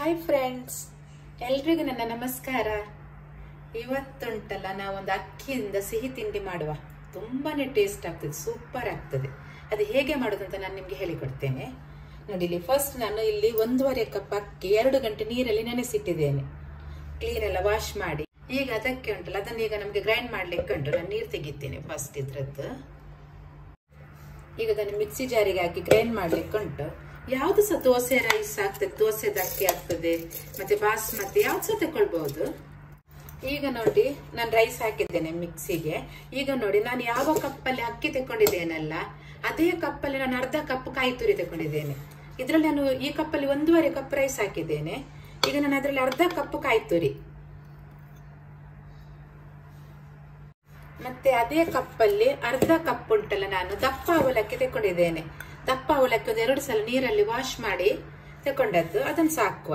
hi friends ಎಲ್ರಿಗೂ ನನ್ನ ನಮಸ್ಕಾರ ಇವತ್ತುಂಟಲ್ಲ ನಾವೊಂದು ಅಕ್ಕಿಯಿಂದ ಸಿಹಿ ತಿಂಡಿ ಮಾಡುವ ತುಂಬಾನೇ ಟೇಸ್ಟ್ ಆಗ್ತದೆ ಸೂಪರ್ ಆಗ್ತದೆ ಅದು ಹೇಗೆ ಮಾಡೋದು ಅಂತ ನಾನು ನಿಮ್ಗೆ ಹೇಳಿಕೊಡ್ತೇನೆ ನೋಡಿ ಇಲ್ಲಿ ಫಸ್ಟ್ ನಾನು ಇಲ್ಲಿ ಒಂದೂವರೆ ಕಪ್ ಅಕ್ಕಿ ಎರಡು ಗಂಟೆ ನೀರಲ್ಲಿ ನೆನೆಸಿಟ್ಟಿದ್ದೇನೆ ಕ್ಲೀನ್ ಎಲ್ಲ ವಾಶ್ ಮಾಡಿ ಈಗ ಅದಕ್ಕೆ ಉಂಟಲ್ಲ ಅದನ್ನ ಈಗ ನಮ್ಗೆ ಗ್ರೈಂಡ್ ಮಾಡ್ಲಿಕ್ಕೆ ಉಂಟು ನಾನು ನೀರು ತೆಗಿತೇನೆ ಫಸ್ಟ್ ಇದ್ರದ್ದು ಈಗ ಅದನ್ನು ಮಿಕ್ಸಿ ಜಾರಿಗೆ ಹಾಕಿ ಗ್ರೈಂಡ್ ಮಾಡ್ಲಿಕ್ಕೆ ಉಂಟು ಯಾವ್ದು ಸಹ ದೋಸೆ ರೈಸ್ ಆಗ್ತದೆ ದೋಸೆ ಅಕ್ಕಿ ಆಗ್ತದೆ ಮತ್ತೆ ಬಾಸ್ಮತಿ ಯಾವ್ದು ಸಹ ತಗೊಳ್ಬಹುದು ಈಗ ನೋಡಿ ನಾನು ರೈಸ್ ಹಾಕಿದ್ದೇನೆ ಮಿಕ್ಸಿಗೆ ಈಗ ನೋಡಿ ನಾನು ಯಾವ ಕಪ್ಪಲ್ಲಿ ಅಕ್ಕಿ ತಕೊಂಡಿದ್ದೇನಲ್ಲ ಅದೇ ಕಪ್ಪಲ್ಲಿ ನಾನು ಅರ್ಧ ಕಪ್ ಕಾಯಿ ತುರಿ ತಕೊಂಡಿದ್ದೇನೆ ಇದ್ರಲ್ಲಿ ನಾನು ಈ ಕಪ್ಪಲ್ಲಿ ಒಂದೂವರೆ ಕಪ್ ರೈಸ್ ಹಾಕಿದ್ದೇನೆ ಈಗ ನಾನು ಅದರಲ್ಲಿ ಅರ್ಧ ಕಪ್ ಕಾಯಿ ತುರಿ ಮತ್ತೆ ಅದೇ ಕಪ್ಪಲ್ಲಿ ಅರ್ಧ ಕಪ್ ಉಂಟಲ್ಲ ನಾನು ದಪ್ಪ ಅವಲಕ್ಕಿ ತಕೊಂಡಿದ್ದೇನೆ ದಪ್ಪ ಅವಲಕ್ಕಿ ಒಂದು ಎರಡು ಸಲ ನೀರಲ್ಲಿ ವಾಶ್ ಮಾಡಿ ತಕೊಂಡದ್ದು ಅದನ್ನು ಸಾಕುವ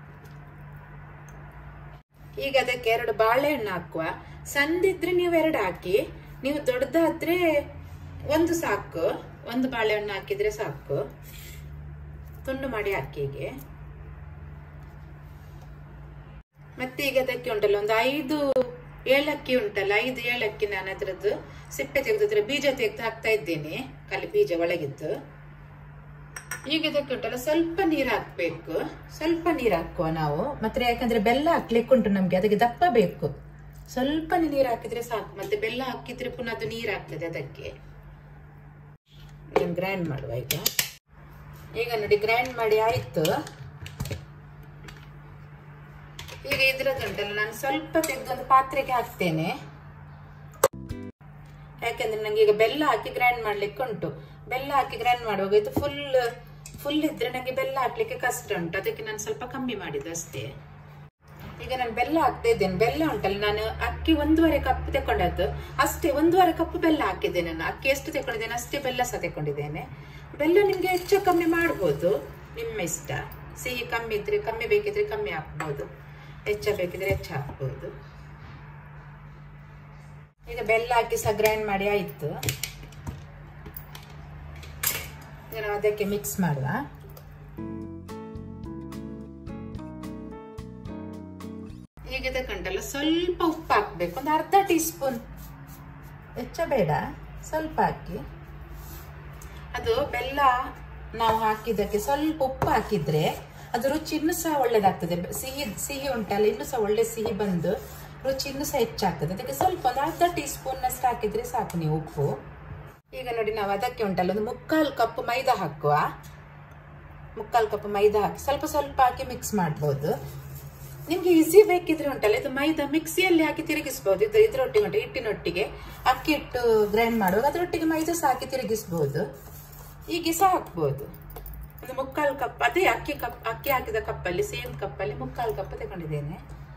ಈಗ ಅದಕ್ಕೆ ಎರಡು ಬಾಳೆಹಣ್ಣು ಹಾಕುವ ಸಂದಿದ್ರೆ ನೀವು ಎರಡು ಹಾಕಿ ನೀವು ದೊಡ್ಡದಾದ್ರೆ ಒಂದು ಸಾಕು ಒಂದು ಬಾಳೆಹಣ್ಣು ಹಾಕಿದ್ರೆ ಸಾಕು ತುಂಡು ಮಾಡಿ ಹಾಕಿ ಹೀಗೆ ಮತ್ತೆ ಈಗ ಅದಕ್ಕೆ ಉಂಟಲ್ಲ ಒಂದು ಐದು ಏಲಕ್ಕಿ ಉಂಟಲ್ಲ ಐದು ಏಲಕ್ಕಿ ನಾನು ಅದ್ರದ್ದು ಸಿಪ್ಪೆ ತೆಗೆದ್ರೆ ಬೀಜ ತೆಗೆದು ಹಾಕ್ತಾ ಇದ್ದೇನೆ ಖಾಲಿ ಬೀಜ ಒಳಗಿದ್ದು ಈಗ ಇದಕ್ಕೆ ಉಂಟಲ್ಲ ಸ್ವಲ್ಪ ನೀರು ಹಾಕ್ಬೇಕು ಸ್ವಲ್ಪ ನೀರು ಹಾಕುವ ನಾವು ಮತ್ತೆ ಯಾಕಂದ್ರೆ ಬೆಲ್ಲ ಹಾಕ್ಲಿಕ್ಕೆ ಉಂಟು ನಮ್ಗೆ ಅದಕ್ಕೆ ದಪ್ಪ ಬೇಕು ಸ್ವಲ್ಪ ನೀರು ಹಾಕಿದ್ರೆ ಸಾಕು ಮತ್ತೆ ಬೆಲ್ಲ ಹಾಕಿದ್ರೆ ಪುನಃ ಅದು ನೀರು ಆಗ್ತದೆ ಅದಕ್ಕೆ ಗ್ರೈಂಡ್ ಮಾಡುವ ಈಗ ಈಗ ನೋಡಿ ಗ್ರೈಂಡ್ ಮಾಡಿ ಆಯ್ತು ಈಗ ಇದ್ರದ್ದುಂಟಲ್ಲ ನಾನು ಸ್ವಲ್ಪ ತೆಗೆದು ಒಂದು ಪಾತ್ರೆಗೆ ಹಾಕ್ತೇನೆ ಯಾಕೆಂದ್ರೆ ನಂಗೆ ಈಗ ಬೆಲ್ಲ ಹಾಕಿ ಗ್ರೈಂಡ್ ಮಾಡ್ಲಿಕ್ಕೆ ಉಂಟು ಬೆಲ್ಲ ಹಾಕಿ ಗ್ರೈಂಡ್ ಮಾಡುವಾಗ ಇದು ಫುಲ್ ಫುಲ್ ಇದ್ರೆ ನಂಗೆ ಬೆಲ್ಲ ಹಾಕ್ಲಿಕ್ಕೆ ಕಷ್ಟ ಉಂಟು ಅದಕ್ಕೆ ನಾನು ಸ್ವಲ್ಪ ಕಮ್ಮಿ ಮಾಡಿದ್ದು ಅಷ್ಟೇ ಈಗ ನಾನು ಬೆಲ್ಲ ಹಾಕ್ತಾ ಇದ್ದೇನೆ ಬೆಲ್ಲ ಉಂಟಲ್ಲ ನಾನು ಅಕ್ಕಿ ಒಂದೂವರೆ ಕಪ್ ತಕೊಂಡದ್ದು ಅಷ್ಟೇ ಒಂದೂವರೆ ಕಪ್ ಬೆಲ್ಲ ಹಾಕಿದ್ದೇನೆ ನಾನು ಅಕ್ಕಿ ಎಷ್ಟು ತಕೊಂಡಿದ್ದೇನೆ ಅಷ್ಟೇ ಬೆಲ್ಲ ಸಹ ತಕೊಂಡಿದ್ದೇನೆ ಬೆಲ್ಲ ನಿಮ್ಗೆ ಹೆಚ್ಚು ಕಮ್ಮಿ ಮಾಡ್ಬೋದು ನಿಮ್ಮ ಇಷ್ಟ ಸಿಹಿ ಕಮ್ಮಿ ಇದ್ರೆ ಕಮ್ಮಿ ಬೇಕಿದ್ರೆ ಕಮ್ಮಿ ಹಾಕ್ಬೋದು ಹೆಚ್ಚ ಬೇಕಿದ್ರೆ ಹೆಚ್ಚು ಹಾಕ್ಬೋದು ಈಗ ಬೆಲ್ಲ ಹಾಕಿ ಸಹ ಗ್ರೈಂಡ್ ಮಾಡಿ ಆಯ್ತು ಈಗ ನಾವು ಅದಕ್ಕೆ ಮಿಕ್ಸ್ ಮಾಡುವ ಈಗ ಇದಕ್ಕಂಟಲ್ಲ ಸ್ವಲ್ಪ ಉಪ್ಪು ಹಾಕ್ಬೇಕು ಒಂದು ಅರ್ಧ ಟೀ ಸ್ಪೂನ್ ಹೆಚ್ಚ ಬೇಡ ಸ್ವಲ್ಪ ಹಾಕಿ ಅದು ಬೆಲ್ಲ ನಾವು ಹಾಕಿದ್ದಕ್ಕೆ ಸ್ವಲ್ಪ ಉಪ್ಪು ಹಾಕಿದ್ರೆ ಅದು ರುಚಿ ಇನ್ನೂ ಸಹ ಒಳ್ಳೇದಾಗ್ತದೆ ಸಿಹಿ ಸಿಹಿ ಉಂಟಲ್ಲ ಇನ್ನೂ ಸಹ ಒಳ್ಳೆ ಸಿಹಿ ಬಂದು ರುಚಿ ಇನ್ನೂ ಸಹ ಹೆಚ್ಚಾಗ್ತದೆ ಅದಕ್ಕೆ ಸ್ವಲ್ಪ ಒಂದು ಅರ್ಧ ಟೀ ಸ್ಪೂನ್ ಅಷ್ಟು ಹಾಕಿದ್ರೆ ಸಾಕು ನೀವು ಉಪ್ಪು ಈಗ ನೋಡಿ ನಾವು ಅದಕ್ಕೆ ಉಂಟಲ್ಲ ಒಂದು ಮುಕ್ಕಾಲು ಕಪ್ ಮೈದಾ ಹಾಕುವ ಮುಕ್ಕಾಲು ಕಪ್ ಮೈದಾ ಹಾಕಿ ಸ್ವಲ್ಪ ಸ್ವಲ್ಪ ಹಾಕಿ ಮಿಕ್ಸ್ ಮಾಡ್ಬೋದು ನಿಮ್ಗೆ ಈಸಿ ಬೇಕಿದ್ರೆ ಉಂಟಲ್ಲ ಇದು ಮೈದಾ ಮಿಕ್ಸಿಯಲ್ಲಿ ಹಾಕಿ ತಿರುಗಿಸ್ಬೋದು ಇದು ಇದ್ರೊಟ್ಟಿಗೆ ಉಂಟು ಹಿಟ್ಟಿನೊಟ್ಟಿಗೆ ಅಕ್ಕಿ ಇಟ್ಟು ಗ್ರೈಂಡ್ ಮಾಡುವಾಗ ಅದರೊಟ್ಟಿಗೆ ಮೈದಾ ಸಹ ಹಾಕಿ ತಿರುಗಿಸ್ಬೋದು ಹೀಗೆ ಸಹ ಹಾಕ್ಬೋದು ಒಂದು ಮುಕ್ಕಾಲು ಕಪ್ ಅದೇ ಅಕ್ಕಿ ಕಪ್ ಅಕ್ಕಿ ಹಾಕಿದ ಕಪ್ಪಲ್ಲಿ ಸೇಮ್ ಕಪ್ಪಲ್ಲಿ ಮುಕ್ಕಾಲು ಕಪ್ ತಗೊಂಡಿದ್ದೇನೆ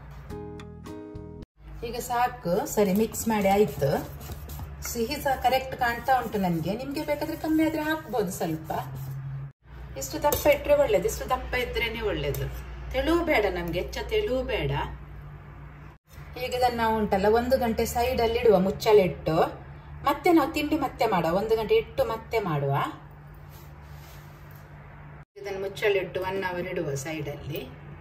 ಈಗ ಸಾಕು ಸರಿ ಮಿಕ್ಸ್ ಮಾಡಿ ಆಯ್ತು ಸಿಹಿ ಸಹ ಕರೆಕ್ಟ್ ಕಾಣ್ತಾ ಉಂಟು ನನಗೆ ನಿಮ್ಗೆ ಬೇಕಾದ್ರೆ ಕಮ್ಮಿ ಆದ್ರೆ ಹಾಕ್ಬೋದು ಸ್ವಲ್ಪ ಇಷ್ಟು ದಪ್ಪ ಇಟ್ರೆ ಒಳ್ಳೇದು ಇಷ್ಟು ದಪ್ಪ ಇದ್ರೇನೆ ಒಳ್ಳೇದು ತೆಳು ಬೇಡ ನಮ್ಗೆ ಹೆಚ್ಚ ತೆಳು ಬೇಡ ಈಗ ಇದನ್ನ ನಾವು ಉಂಟಲ್ಲ ಒಂದು ಗಂಟೆ ಸೈಡ್ ಅಲ್ಲಿ ಇಡುವ ಮುಚ್ಚಲೆ ಇಟ್ಟು ಮತ್ತೆ ನಾವು ತಿಂಡಿ ಮತ್ತೆ ಮಾಡುವ ಒಂದು ಗಂಟೆ ಇಟ್ಟು ಮತ್ತೆ ಮಾಡುವ ಇದನ್ನು ಮುಚ್ಚಳಿಟ್ಟು ಒನ್ ಅವರ್ ಇಡುವ ಸೈಡ್ ಅಲ್ಲಿ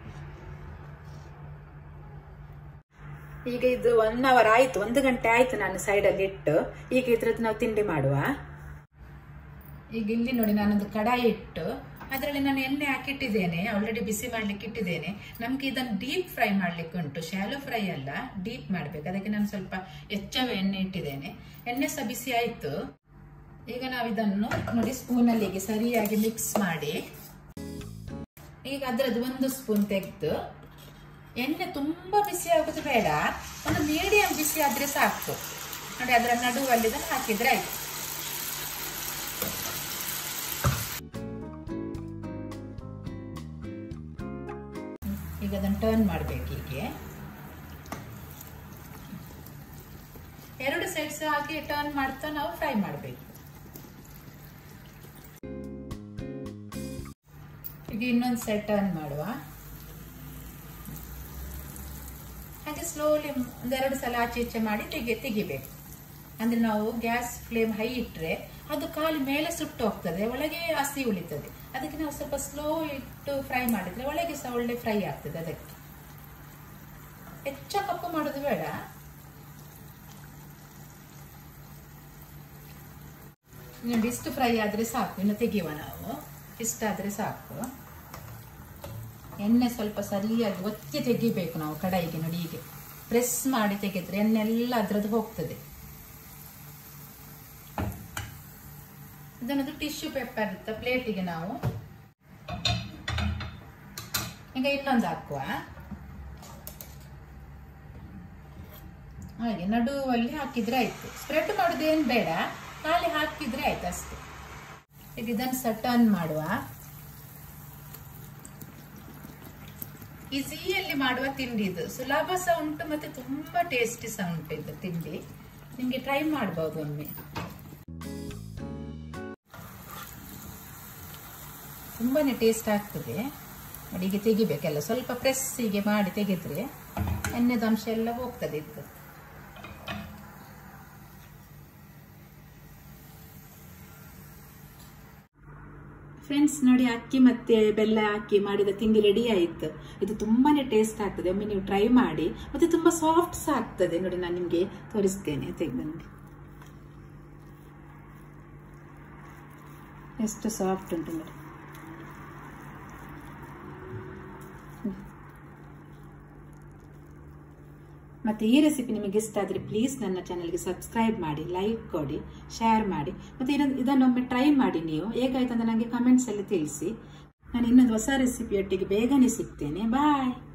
ಈಗ ಇದು ಒನ್ ಅವರ್ ಆಯ್ತು ಒಂದು ಗಂಟೆ ಆಯ್ತು ನಾನು ಸೈಡ್ ಅಲ್ಲಿ ಇಟ್ಟು ಈಗ ಇದ್ರದ್ದು ನಾವು ತಿಂಡಿ ಮಾಡುವ ಈಗ ಇಲ್ಲಿ ನೋಡಿ ನಾನೊಂದು ಕಡಾಯಿ ಇಟ್ಟು ಅದರಲ್ಲಿ ನಾನು ಎಣ್ಣೆ ಹಾಕಿಟ್ಟಿದ್ದೇನೆ ಆಲ್ರೆಡಿ ಬಿಸಿ ಮಾಡ್ಲಿಕ್ಕೆ ಇಟ್ಟಿದ್ದೇನೆ ನಮ್ಗೆ ಇದನ್ನು ಡೀಪ್ ಫ್ರೈ ಮಾಡ್ಲಿಕ್ಕೆ ಉಂಟು ಶಾಲೋ ಫ್ರೈ ಅಲ್ಲ ಡೀಪ್ ಮಾಡ್ಬೇಕು ಅದಕ್ಕೆ ನಾನು ಸ್ವಲ್ಪ ಎಚ್ಚವೇ ಎಣ್ಣೆ ಇಟ್ಟಿದ್ದೇನೆ ಎಣ್ಣೆ ಸಹ ಬಿಸಿ ಆಯ್ತು ಈಗ ನಾವು ಇದನ್ನು ನೋಡಿ ಸ್ಪೂನಲ್ಲಿ ಹೀಗೆ ಸರಿಯಾಗಿ ಮಿಕ್ಸ್ ಮಾಡಿ ಈಗ ಅದರದ್ದು ಒಂದು ಸ್ಪೂನ್ ತೆಗೆದು ಎಣ್ಣೆ ತುಂಬಾ ಬಿಸಿ ಆಗೋದು ಬೇಡ ಒಂದು ಮೀಡಿಯಂ ಬಿಸಿ ಆದ್ರೆ ಸಾಕು ನೋಡಿ ಅದರ ನಡುವಲ್ಲಿ ಇದನ್ನು ಹಾಕಿದ್ರೆ ಆಯ್ತು ಈಗ ಅದನ್ನು ಟರ್ನ್ ಮಾಡ್ಬೇಕು ಹೀಗೆ ಎರಡು ಸೈಡ್ಸ್ ಹಾಕಿ ಟರ್ನ್ ಮಾಡ್ತಾ ನಾವು ಫ್ರೈ ಮಾಡಬೇಕು ಈಗ ಇನ್ನೊಂದು ಸೈಡ್ ಟರ್ನ್ ಮಾಡುವ ಹಾಗೆ ಸ್ಲೋಲಿ ಒಂದೆರಡು ಸಲ ಆಚೆ ಈಚೆ ಮಾಡಿ ತೆಗಿ ತೆಗಿಬೇಕು ಅಂದ್ರೆ ನಾವು ಗ್ಯಾಸ್ ಫ್ಲೇಮ್ ಹೈ ಇಟ್ಟರೆ ಅದು ಖಾಲಿ ಮೇಲೆ ಸುಟ್ಟು ಹೋಗ್ತದೆ ಒಳಗೆ ಹಸಿ ಉಳಿತದೆ ಅದಕ್ಕೆ ನಾವು ಸ್ವಲ್ಪ ಸ್ಲೋ ಇಟ್ಟು ಫ್ರೈ ಮಾಡಿದ್ರೆ ಒಳಗೆ ಸಹ ಒಳ್ಳೆ ಫ್ರೈ ಆಗ್ತದೆ ಅದಕ್ಕೆ ಹೆಚ್ಚ ಕಪ್ಪು ಮಾಡೋದು ಬೇಡ ನೋಡಿ ಇಷ್ಟು ಫ್ರೈ ಆದ್ರೆ ಸಾಕು ಇನ್ನು ತೆಗೆಯುವ ನಾವು ಇಷ್ಟಾದ್ರೆ ಸಾಕು ಎಣ್ಣೆ ಸ್ವಲ್ಪ ಸರಿಯಾಗಿ ಒತ್ತಿ ತೆಗಿಬೇಕು ನಾವು ಕಡಾಯಿಗೆ ನೋಡಿ ಹೀಗೆ ಪ್ರೆಸ್ ಮಾಡಿ ತೆಗೆದ್ರೆ ಎಣ್ಣೆ ಎಲ್ಲ ಅದ್ರದ್ದು ಹೋಗ್ತದೆ ಇದನ್ನದು ಟಿಶ್ಯೂ ಪೇಪರ್ ಇತ್ತ ಪ್ಲೇಟಿಗೆ ನಾವು ಈಗ ಇನ್ನೊಂದು ಹಾಕುವ ಹಾಗೆ ನಡುವಲ್ಲಿ ಹಾಕಿದ್ರೆ ಆಯ್ತು ಸ್ಪ್ರೆಡ್ ಮಾಡೋದು ಏನು ಬೇಡ ಖಾಲಿ ಹಾಕಿದ್ರೆ ಆಯ್ತು ಅಷ್ಟೇ ಈಗ ಇದನ್ನು ಸಹ ಟರ್ನ್ ಮಾಡುವ ಈಸಿಯಲ್ಲಿ ಮಾಡುವ ತಿಂಡಿ ಇದು ಸುಲಭ ಸಹ ಉಂಟು ಮತ್ತೆ ತುಂಬಾ ಟೇಸ್ಟಿ ಸಹ ಉಂಟು ಇದು ತಿಂಡಿ ನಿಮ್ಗೆ ಟ್ರೈ ಮಾಡಬಹುದು ಒಮ್ಮೆ ತುಂಬಾನೇ ಟೇಸ್ಟ್ ಆಗ್ತದೆ ನೋಡಿ ಹೀಗೆ ತೆಗಿಬೇಕೆಲ್ಲ ಸ್ವಲ್ಪ ಪ್ರೆಸ್ ಹೀಗೆ ಮಾಡಿ ತೆಗೆದ್ರೆ ಎಣ್ಣೆದ ಅಂಶ ಎಲ್ಲ ಹೋಗ್ತದೆ ಇದ್ದು ಫ್ರೆಂಡ್ಸ್ ನೋಡಿ ಅಕ್ಕಿ ಮತ್ತೆ ಬೆಲ್ಲ ಹಾಕಿ ಮಾಡಿದ ತಿಂಡಿ ರೆಡಿ ಆಯ್ತು ಇದು ತುಂಬಾನೇ ಟೇಸ್ಟ್ ಆಗ್ತದೆ ಒಮ್ಮೆ ನೀವು ಟ್ರೈ ಮಾಡಿ ಮತ್ತೆ ತುಂಬಾ ಸಾಫ್ಟ್ ಸಹ ಆಗ್ತದೆ ನೋಡಿ ನಾನು ನಿಮ್ಗೆ ತೋರಿಸ್ತೇನೆ ತೆಗೆದು ನೋಡಿ ಎಷ್ಟು ಸಾಫ್ಟ್ ಉಂಟು ನೋಡಿ ಮತ್ತೆ ಈ ರೆಸಿಪಿ ನಿಮಗೆ ಇಷ್ಟ ಆದರೆ ಪ್ಲೀಸ್ ನನ್ನ ಚಾನಲ್ಗೆ ಸಬ್ಸ್ಕ್ರೈಬ್ ಮಾಡಿ ಲೈಕ್ ಕೊಡಿ ಶೇರ್ ಮಾಡಿ ಮತ್ತೆ ಇದನ್ನು ಇದನ್ನೊಮ್ಮೆ ಟ್ರೈ ಮಾಡಿ ನೀವು ಹೇಗಾಯ್ತು ಅಂತ ನನಗೆ ಕಮೆಂಟ್ಸ್ ಅಲ್ಲಿ ತಿಳಿಸಿ ನಾನು ಇನ್ನೊಂದು ಹೊಸ ರೆಸಿಪಿಯೊಟ್ಟಿಗೆ ಬೇಗನೆ ಸಿಗ್ತೇನೆ ಬಾಯ್